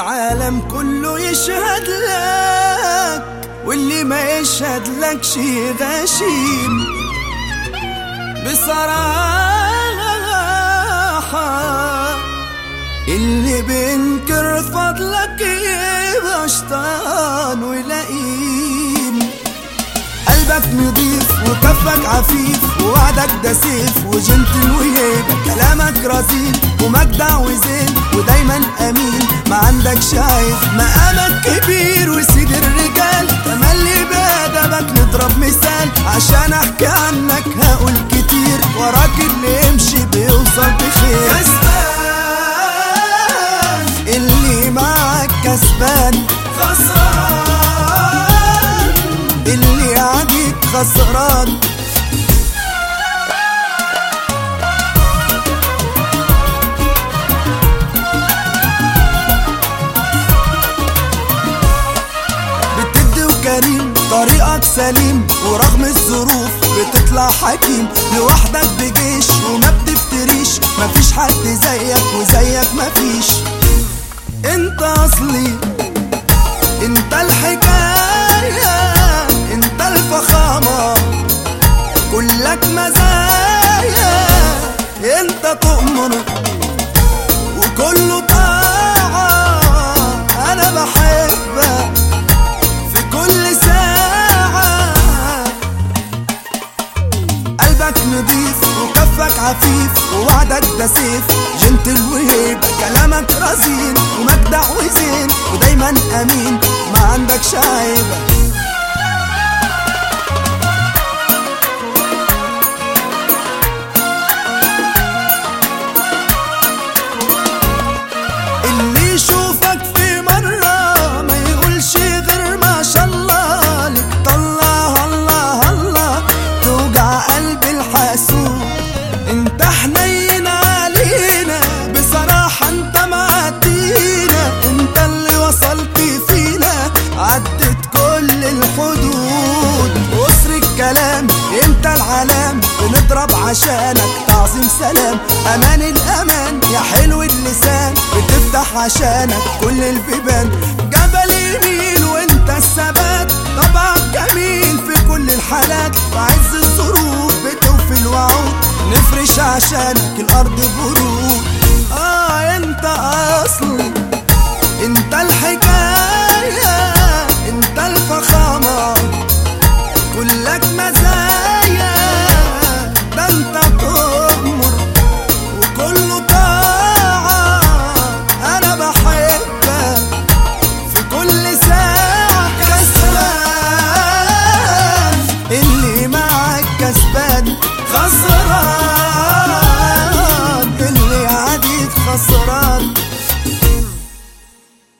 العالم كله يشهد لك واللي ما يشهد لك شي غشيم بصراحة اللي بينكر فضلك يبقى شطان ولئيم قلبك نضيف وكفك عفيف ووعدك ده سيف وجنتل وهيبة كلامك رزين ومجدع وزين ودايما امين ما عندك شايف مقامك كبير وسيد الرجال تملي بادبك نضرب مثال عشان احكي عنك هقول كتير وراك اللي يمشي بيوصل بخير كسبان اللي معك كسبان خسران اللي عاديك خسران بتدي وكريم طريقك سليم ورغم الظروف بتطلع حكيم لوحدك بجيش وما بتفتريش مفيش حد زيك وزيك مفيش انت اصلي انت الحكاية انت الفخامة كلك مزايا انت تؤمر وكله طاعة انا بحبك في كل ساعة قلبك نضيف وكفك عفيف ووعدك ده سيف جنتل وهيبة كلامك رزين ومجدع وزين ودايما امين ما عندك شايبة اللي يشوفك في مرة ما يقولش غير ما شاء الله لك طلع الله الله توجع قلب الحاسوب انت حنين علينا بصراحة انت معدينا انت اللي وصلت فينا عدت كل الحدود قصر الكلام انت العلام بنضرب عشانك تعظيم سلام امان الامان يا حلو اللسان بتفتح عشانك كل البيبان جبل يميل وانت الثبات طبعك جميل في كل الحالات في عز الظروف بتوفي الوعود نفرش عشانك الارض برود اه انت اصلي انت الحكاية انت الفخامة كلك مزايا ده انت تؤمر وكله طاعة انا بحبك في كل ساعة كسبان اللي معك كسبان خسران